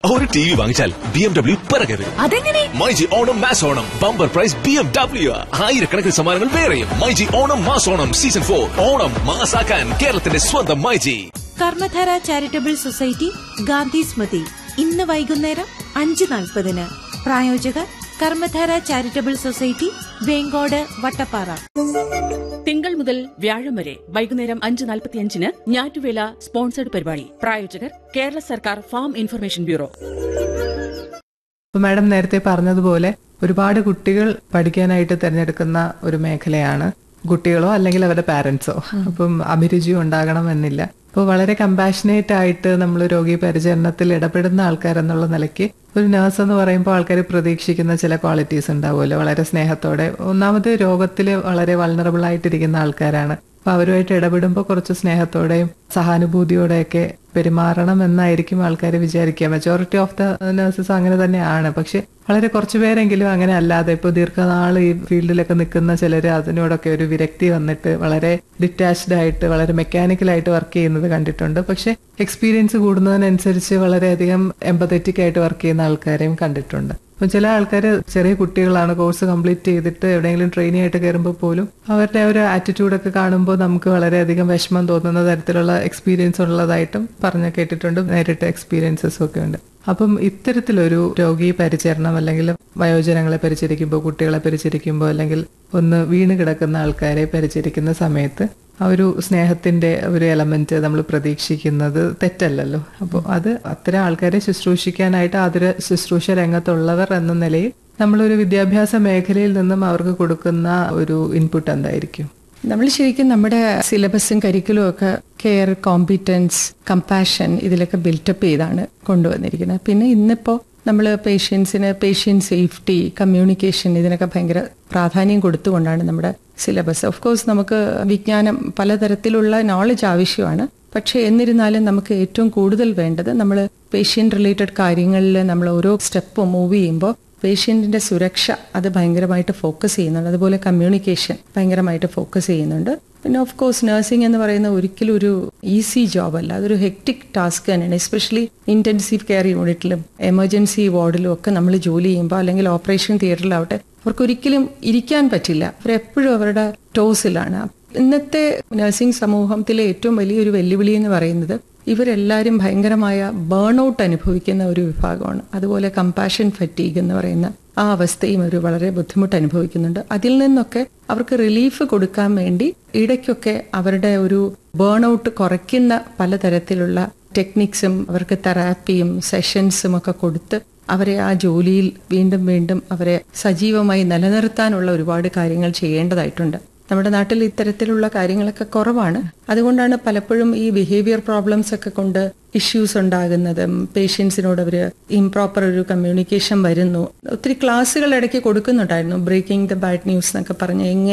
ഒരു T V വാങ്ങിച്ചാൽ B M W പിറകെ വരും അതെങ്ങനെ myG Onam mass Onam bumper prize B M W ആയിരക്കണക്കിന് സമ്മാനങ്ങൾ വേറെയും myG Onam mass Onam season for Onam മാസാക്കാൻ കേരളത്തിന്റെ സ്വന്തം myG Karmadhara charitable society Gandhi Smriti ഇന്ന് വൈകുന്നേരം അഞ്ച് നാൽപ്പതിന് പ്രായോജകർ കർമ്മധാര ചാരിറ്റബിൾ സൊസൈറ്റി വേങ്കോട് വട്ടപ്പാറ തിങ്കൾ മുതൽ വ്യാഴം വരെ വൈകുന്നേരം അഞ്ച് നാൽപ്പത്തിയഞ്ചിന് ഞാറ്റുവേല സ്പോൺസർഡ് പരിപാടി പ്രായോജകർ കേരള സർക്കാർ ഫാം ഇൻഫർമേഷൻ ബ്യൂറോ ഇപ്പൊ മാഡം നേരത്തെ പറഞ്ഞതുപോലെ ഒരുപാട് കുട്ടികൾ പഠിക്കാനായിട്ട് തിരഞ്ഞെടുക്കുന്ന ഒരു മേഖലയാണ് കുട്ടികളോ അല്ലെങ്കിൽ അവരുടെ പാരന്റ്സോ അപ്പം അഭിരുചി ഉണ്ടാകണം എന്നില്ല അപ്പോൾ വളരെ കമ്പാഷനേറ്റ് ആയിട്ട് നമ്മൾ രോഗി പരിചരണത്തിൽ ഇടപെടുന്ന ആൾക്കാരെന്നുള്ള നിലയ്ക്ക് ഒരു നഴ്സ് എന്ന് പറയുമ്പോൾ ആൾക്കാർ പ്രതീക്ഷിക്കുന്ന ചില ക്വാളിറ്റീസ് ഉണ്ടാവുമല്ലോ വളരെ സ്നേഹത്തോടെ ഒന്നാമത് രോഗത്തിൽ വളരെ വൾണറബിൾ ആയിട്ടിരിക്കുന്ന ആൾക്കാരാണ് അപ്പൊ അവരുമായിട്ട് ഇടപെടുമ്പോൾ കുറച്ച് സ്നേഹത്തോടെയും സഹാനുഭൂതിയോടെയൊക്കെ പെരുമാറണം എന്നായിരിക്കും ആൾക്കാർ വിചാരിക്കുക മെജോറിറ്റി ഓഫ് ദ നഴ്സസ് അങ്ങനെ തന്നെയാണ് പക്ഷെ വളരെ കുറച്ച് പേരെങ്കിലും അങ്ങനെ അല്ലാതെ ഇപ്പോൾ ദീർഘനാൾ ഈ ഫീൽഡിലൊക്കെ നിൽക്കുന്ന ചിലർ അതിനോടൊക്കെ ഒരു വിരക്തി വന്നിട്ട് വളരെ ഡിറ്റാച്ച്ഡ് ആയിട്ട് വളരെ മെക്കാനിക്കലായിട്ട് വർക്ക് ചെയ്യുന്നത് കണ്ടിട്ടുണ്ട് പക്ഷെ എക്സ്പീരിയൻസ് കൂടുന്നതിനനുസരിച്ച് വളരെയധികം എമ്പതറ്റിക് ആയിട്ട് വർക്ക് ചെയ്യുന്ന ആൾക്കാരെയും കണ്ടിട്ടുണ്ട് അപ്പം ചില ആൾക്കാർ ചെറിയ കുട്ടികളാണ് കോഴ്സ് കംപ്ലീറ്റ് ചെയ്തിട്ട് എവിടെയെങ്കിലും ട്രെയിനി ആയിട്ട് കയറുമ്പോൾ പോലും അവരുടെ ഒരു ആറ്റിറ്റ്യൂഡൊക്കെ കാണുമ്പോൾ നമുക്ക് വളരെയധികം വിഷമം തോന്നുന്ന തരത്തിലുള്ള എക്സ്പീരിയൻസ് ഉള്ളതായിട്ടും പറഞ്ഞു കേട്ടിട്ടുണ്ട് നേരിട്ട് എക്സ്പീരിയൻസസും ഒക്കെ ഉണ്ട് അപ്പം ഇത്തരത്തിലൊരു രോഗി പരിചരണം അല്ലെങ്കിൽ വയോജനങ്ങളെ പരിചരിക്കുമ്പോൾ കുട്ടികളെ പരിചരിക്കുമ്പോൾ അല്ലെങ്കിൽ ഒന്ന് വീണ് കിടക്കുന്ന ആൾക്കാരെ പരിചരിക്കുന്ന സമയത്ത് ആ ഒരു സ്നേഹത്തിന്റെ ഒരു എലമെന്റ് നമ്മൾ പ്രതീക്ഷിക്കുന്നത് തെറ്റല്ലല്ലോ അപ്പോൾ അത് അത്തരം ആൾക്കാരെ ശുശ്രൂഷിക്കാനായിട്ട് ആതുര ശുശ്രൂഷ രംഗത്തുള്ളവർ എന്ന നിലയിൽ നമ്മളൊരു വിദ്യാഭ്യാസ മേഖലയിൽ നിന്നും അവർക്ക് കൊടുക്കുന്ന ഒരു ഇൻപുട്ട് എന്തായിരിക്കും നമ്മൾ ശരിക്കും നമ്മുടെ സിലബസും കരിക്കുലും ഒക്കെ കെയർ കോമ്പിറ്റൻസ് കമ്പാഷൻ ഇതിലൊക്കെ ബിൽറ്റപ്പ് ചെയ്താണ് കൊണ്ടുവന്നിരിക്കുന്നത് പിന്നെ ഇന്നിപ്പോൾ നമ്മൾ പേഷ്യൻസിന് പേഷ്യൻ്റ് സേഫ്റ്റി കമ്മ്യൂണിക്കേഷൻ ഇതിനൊക്കെ ഭയങ്കര പ്രാധാന്യം കൊടുത്തുകൊണ്ടാണ് നമ്മുടെ സിലബസ് ഓഫ് കോഴ്സ് നമുക്ക് വിജ്ഞാനം പലതരത്തിലുള്ള നോളജ് ആവശ്യമാണ് പക്ഷേ എന്നിരുന്നാലും നമുക്ക് ഏറ്റവും കൂടുതൽ വേണ്ടത് നമ്മൾ പേഷ്യൻ്റ് റിലേറ്റഡ് കാര്യങ്ങളിൽ നമ്മൾ ഓരോ സ്റ്റെപ്പ് മൂവ് ചെയ്യുമ്പോൾ പേഷ്യൻറ്റിൻ്റെ സുരക്ഷ അത് ഭയങ്കരമായിട്ട് ഫോക്കസ് ചെയ്യുന്നുണ്ട് അതുപോലെ കമ്മ്യൂണിക്കേഷൻ ഭയങ്കരമായിട്ട് ഫോക്കസ് ചെയ്യുന്നുണ്ട് പിന്നെ ഓഫ് കോഴ്സ് നഴ്സിംഗ് എന്ന് പറയുന്ന ഒരിക്കലും ഒരു ഈസി ജോബ് അല്ല അതൊരു ഹെക്ടിക് ടാസ്ക് തന്നെയാണ് എസ്പെഷ്യലി ഇൻറ്റൻസീവ് കെയർ യൂണിറ്റിലും എമർജൻസി വാർഡിലും ഒക്കെ നമ്മൾ ജോലി ചെയ്യുമ്പോൾ അല്ലെങ്കിൽ ഓപ്പറേഷൻ തിയേറ്ററിലാവട്ടെ അവർക്കൊരിക്കലും ഇരിക്കാൻ പറ്റില്ല അവരെപ്പോഴും അവരുടെ ടോസിലാണ് ഇന്നത്തെ നഴ്സിംഗ് സമൂഹത്തിലെ ഏറ്റവും വലിയൊരു വെല്ലുവിളി എന്ന് പറയുന്നത് ഇവരെല്ലാവരും ഭയങ്കരമായ ബേൺ ഔട്ട് അനുഭവിക്കുന്ന ഒരു വിഭാഗമാണ് അതുപോലെ കമ്പാഷൻ ഫറ്റീഗ് എന്ന് പറയുന്ന ആ അവസ്ഥയും ഒരു വളരെ ബുദ്ധിമുട്ട് അനുഭവിക്കുന്നുണ്ട് അതിൽ നിന്നൊക്കെ അവർക്ക് റിലീഫ് കൊടുക്കാൻ വേണ്ടി ഇടയ്ക്കൊക്കെ അവരുടെ ഒരു ബേൺ ഔട്ട് കുറയ്ക്കുന്ന പലതരത്തിലുള്ള ടെക്നിക്സും അവർക്ക് തെറാപ്പിയും സെഷൻസും ഒക്കെ കൊടുത്ത് അവരെ ആ ജോലിയിൽ വീണ്ടും വീണ്ടും അവരെ സജീവമായി നിലനിർത്താനുള്ള ഒരുപാട് കാര്യങ്ങൾ ചെയ്യേണ്ടതായിട്ടുണ്ട് നമ്മുടെ നാട്ടിൽ ഇത്തരത്തിലുള്ള കാര്യങ്ങളൊക്കെ കുറവാണ് അതുകൊണ്ടാണ് പലപ്പോഴും ഈ ബിഹേവിയർ പ്രോബ്ലംസ് ഒക്കെ കൊണ്ട് ഇഷ്യൂസ് ഉണ്ടാകുന്നതും പേഷ്യൻസിനോട് അവർ ഇംപ്രോപ്പർ ഒരു കമ്മ്യൂണിക്കേഷൻ വരുന്നു ഒത്തിരി ക്ലാസ്സുകൾ ഇടയ്ക്ക് കൊടുക്കുന്നുണ്ടായിരുന്നു ബ്രേക്കിംഗ് ദ ബാഡ് ന്യൂസ് എന്നൊക്കെ പറഞ്ഞ് എങ്ങനെ